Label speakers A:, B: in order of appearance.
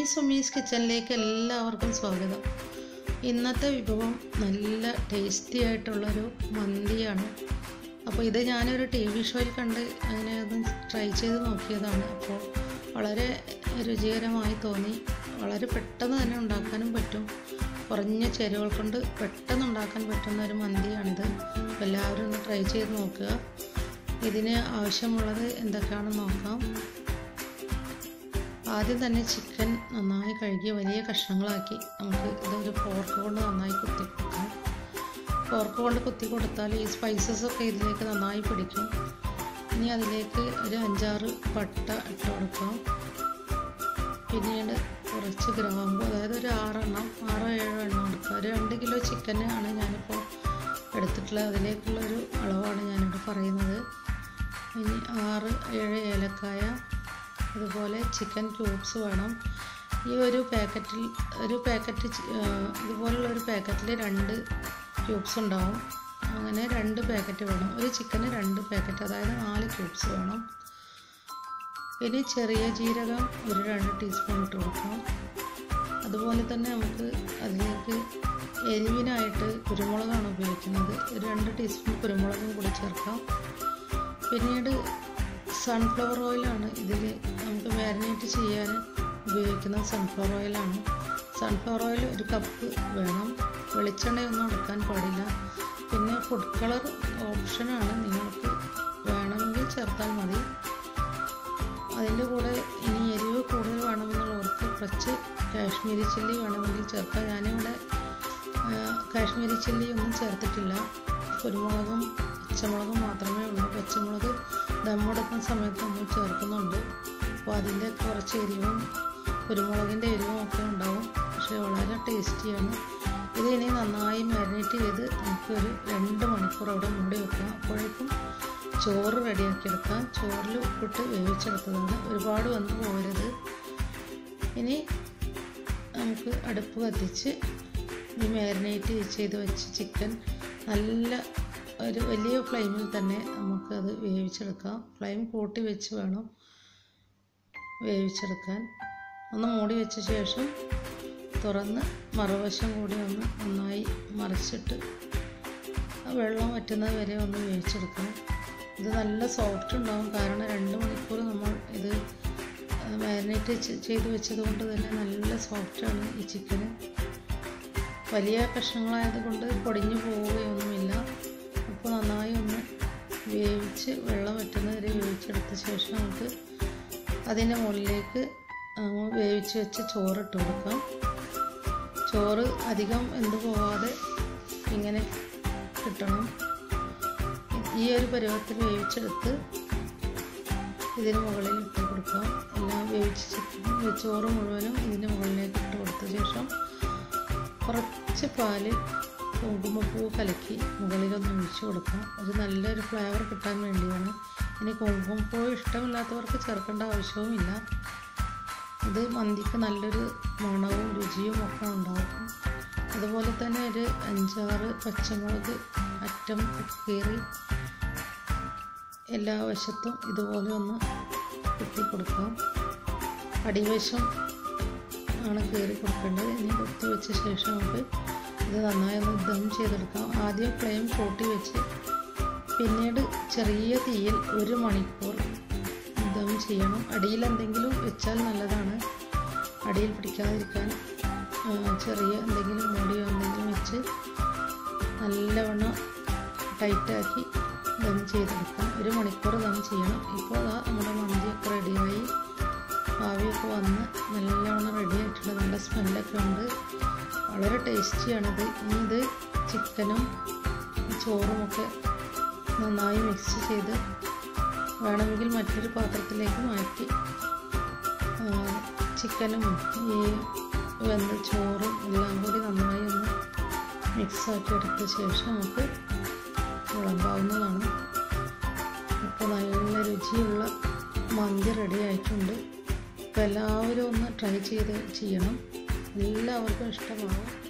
A: സുമീസ് കിച്ചണിലേക്ക് എല്ലാവർക്കും സ്വാഗതം ഇന്നത്തെ വിഭവം നല്ല ടേസ്റ്റി ആയിട്ടുള്ളൊരു മന്തിയാണ് അപ്പോൾ ഇത് ഞാനൊരു ടി വി ഷോയിൽ കണ്ട് അങ്ങനെ ഒന്ന് ട്രൈ ചെയ്ത് നോക്കിയതാണ് അപ്പോൾ വളരെ രുചികരമായി തോന്നി വളരെ പെട്ടെന്ന് തന്നെ ഉണ്ടാക്കാനും പറ്റും കുറഞ്ഞ ചേരുവകൾ കൊണ്ട് പെട്ടെന്ന് ഉണ്ടാക്കാൻ പറ്റുന്ന ഒരു മന്തിയാണിത് അപ്പോൾ എല്ലാവരും ഒന്ന് ട്രൈ ചെയ്ത് നോക്കുക ഇതിന് ആവശ്യമുള്ളത് എന്തൊക്കെയാണെന്ന് നോക്കാം ആദ്യം തന്നെ ചിക്കൻ നന്നായി കഴുകി വലിയ കഷ്ണങ്ങളാക്കി നമുക്ക് ഇതൊരു ഫോർക്ക് കൊണ്ട് നന്നായി കുത്തി കൊടുക്കാം ഫോർക്ക് കൊണ്ട് കുത്തി കൊടുത്താൽ ഈ സ്പൈസസ് ഒക്കെ ഇതിലേക്ക് നന്നായി പിടിക്കും ഇനി അതിലേക്ക് ഒരു അഞ്ചാറ് പട്ട ഇട്ട് കൊടുക്കാം പിന്നീട് കുറച്ച് ഗ്രാമ്പു അതായത് ഒരു ആറെണ്ണം ആറോ ഏഴോ എണ്ണം എടുക്കുക ഒരു രണ്ട് കിലോ ചിക്കന് ആണ് ഞാനിപ്പോൾ എടുത്തിട്ടുള്ളത് അതിലേക്കുള്ള ഒരു അളവാണ് ഞാനിവിടെ പറയുന്നത് ഇനി ആറ് ഏഴ് ഏലക്കായ അതുപോലെ ചിക്കൻ ക്യൂബ്സ് വേണം ഈ ഒരു പാക്കറ്റിൽ ഒരു പാക്കറ്റ് ഇതുപോലുള്ള ഒരു പാക്കറ്റിൽ രണ്ട് ക്യൂബ്സ് ഉണ്ടാവും അങ്ങനെ രണ്ട് പാക്കറ്റ് വേണം ഒരു ചിക്കന് രണ്ട് പാക്കറ്റ് അതായത് നാല് ക്യൂബ്സ് വേണം ഇനി ചെറിയ ജീരകം ഒരു രണ്ട് ടീസ്പൂൺ ഇട്ട് കൊടുക്കാം അതുപോലെ തന്നെ നമുക്ക് അതിലേക്ക് എരിവിനായിട്ട് കുരുമുളകാണ് ഉപയോഗിക്കുന്നത് ഒരു രണ്ട് ടീസ്പൂൺ കുരുമുളകും കൂടി ചേർക്കാം പിന്നീട് സൺഫ്ലവർ ഓയിലാണ് ഇതിൽ നമുക്ക് മാരിനേറ്റ് ചെയ്യാൻ ഉപയോഗിക്കുന്ന സൺഫ്ലവർ ഓയിലാണ് സൺഫ്ലവർ ഓയിൽ ഒരു കപ്പ് വേണം വെളിച്ചെണ്ണയൊന്നും എടുക്കാൻ പാടില്ല പിന്നെ ഫുഡ് കളർ ഓപ്ഷനാണ് നിങ്ങൾക്ക് വേണമെങ്കിൽ ചേർത്താൽ മതി അതിൻ്റെ കൂടെ ഇനി എരിവ് കൂടുതൽ വേണമെന്നുള്ളവർക്ക് കുറച്ച് കാശ്മീരി ചില്ലി വേണമെങ്കിൽ ചേർക്കാം ഞാനിവിടെ കാശ്മീരി ചില്ലി ഒന്നും ചേർത്തിട്ടില്ല കുരുമുളകും പച്ചമുളകും മാത്രമേ ഉള്ളൂ പച്ചമുളക് ദമ്മെടുക്കുന്ന സമയത്ത് നമ്മൾ ചേർക്കുന്നുണ്ട് അപ്പോൾ അതിൻ്റെ കുറച്ച് എരിവും കുരുമുളകിൻ്റെ എരിവും ഒക്കെ ഉണ്ടാവും പക്ഷേ വളരെ ടേസ്റ്റിയാണ് ഇത് ഇനി നന്നായി മാരിനേറ്റ് ചെയ്ത് നമുക്കൊരു രണ്ട് മണിക്കൂർ അവിടെ മൂടി വെക്കാം അപ്പോഴേക്കും ചോറ് റെഡിയാക്കി എടുക്കാം ചോറിൽ ഉപ്പിട്ട് വേവിച്ചെടുത്തതാണ് ഒരുപാട് വന്ന് പോകരുത് ഇനി നമുക്ക് അടുപ്പ് കത്തിച്ച് ഈ മാരിനേറ്റ് ചെയ്ത് വെച്ച് ചിക്കൻ നല്ല ഒരു വലിയ ഫ്ലെയിമിൽ തന്നെ നമുക്കത് വേവിച്ചെടുക്കാം ഫ്ലെയിം കൂട്ടി വെച്ച് വേണം വേവിച്ചെടുക്കാൻ ഒന്ന് മൂടി വെച്ച ശേഷം തുറന്ന് മറുവശം കൂടി ഒന്ന് നന്നായി മറിച്ചിട്ട് വെള്ളം വറ്റുന്നത് വരെ ഒന്ന് വേവിച്ചെടുക്കണം ഇത് നല്ല സോഫ്റ്റ് ഉണ്ടാവും കാരണം രണ്ട് മണിക്കൂർ നമ്മൾ ഇത് മാരിനേറ്റ് ചെയ്ത് വെച്ചത് കൊണ്ട് തന്നെ നല്ല സോഫ്റ്റാണ് ഈ ചിക്കന് വലിയ കഷ്ണങ്ങളായതുകൊണ്ട് പൊടിഞ്ഞു പോവുകയൊന്നുമില്ല അപ്പോൾ നന്നായി ഒന്ന് വേവിച്ച് വെള്ളം വറ്റുന്ന വരെ വേവിച്ചെടുത്ത ശേഷം നമുക്ക് അതിൻ്റെ മുകളിലേക്ക് വേവിച്ച് വെച്ച് ചോറ് ഇട്ട് കൊടുക്കാം ചോറ് അധികം എന്ത് പോവാതെ ഇങ്ങനെ കിട്ടണം ഈ ഒരു പരുവത്തിൽ വേവിച്ചെടുത്ത് ഇതിന് മുകളിൽ ഇട്ട് കൊടുക്കാം എല്ലാം വേവിച്ച് ചോറ് മുഴുവനും ഇതിൻ്റെ മുകളിലേക്ക് ഇട്ട് കൊടുത്ത ശേഷം കുറച്ച് പാല് കുങ്കുമപ്പൂ കലക്കി മുകളിലൊന്ന് ഒഴിച്ചു കൊടുക്കാം അത് നല്ലൊരു ഫ്ലേവർ കിട്ടാൻ വേണ്ടിയാണ് ഇനി കുങ്കുമപ്പൂ ഇഷ്ടമില്ലാത്തവർക്ക് ചേർക്കേണ്ട ആവശ്യവുമില്ല ഇത് മന്തിക്ക് നല്ലൊരു മണവും രുചിയും ഒക്കെ ഉണ്ടാകും അതുപോലെ തന്നെ ഒരു അഞ്ചാറ് പച്ചമുളക് അറ്റം കീറി എല്ലാ വശത്തും ഇതുപോലെ ഒന്ന് കുത്തി കൊടുക്കാം അടിവശം ആണ് കയറി കൊടുക്കേണ്ടത് ഇനി കുത്തി വെച്ച ശേഷം നമുക്ക് ഇത് നന്നായി ഒന്ന് ദം ചെയ്തെടുക്കാം ആദ്യം ഫ്ലെയിം കൂട്ടി വെച്ച് പിന്നീട് ചെറിയ തീയിൽ ഒരു മണിക്കൂർ ദം ചെയ്യണം അടിയിൽ എന്തെങ്കിലും വെച്ചാൽ നല്ലതാണ് അടിയിൽ പിടിക്കാതിരിക്കാൻ ചെറിയ എന്തെങ്കിലും മൂടിയോ എന്തെങ്കിലും വെച്ച് നല്ലവണ്ണം ടൈറ്റാക്കി ദം ചെയ്തെടുക്കാം ഒരു മണിക്കൂർ ദം ചെയ്യണം ഇപ്പോൾ അതാ നമ്മുടെ മന്തിയൊക്കെ റെഡിയായി ആവിയൊക്കെ വന്ന് നല്ലവണ്ണം റെഡി ആയിട്ടുള്ള നല്ല സ്മെല്ലൊക്കെ ഉണ്ട് വളരെ ടേസ്റ്റിയാണിത് ഇനി ഇത് ചിക്കനും ചോറുമൊക്കെ നന്നായി മിക്സ് ചെയ്ത് വേണമെങ്കിൽ മറ്റൊരു പാത്രത്തിലേക്ക് മാറ്റി ചിക്കനും ഈ വെന്ത ചോറും എല്ലാം കൂടി നന്നായി ഒന്ന് മിക്സാക്കി എടുത്ത ശേഷം നമുക്ക് വിളമ്പാവുന്നതാണ് ഇപ്പോൾ നല്ല രുചിയുള്ള മന്തി റെഡി ആയിട്ടുണ്ട് അപ്പോൾ എല്ലാവരും ഒന്ന് ട്രൈ ചെയ്ത് ചെയ്യണം എല്ലാവർക്കും ഇഷ്ടമാവും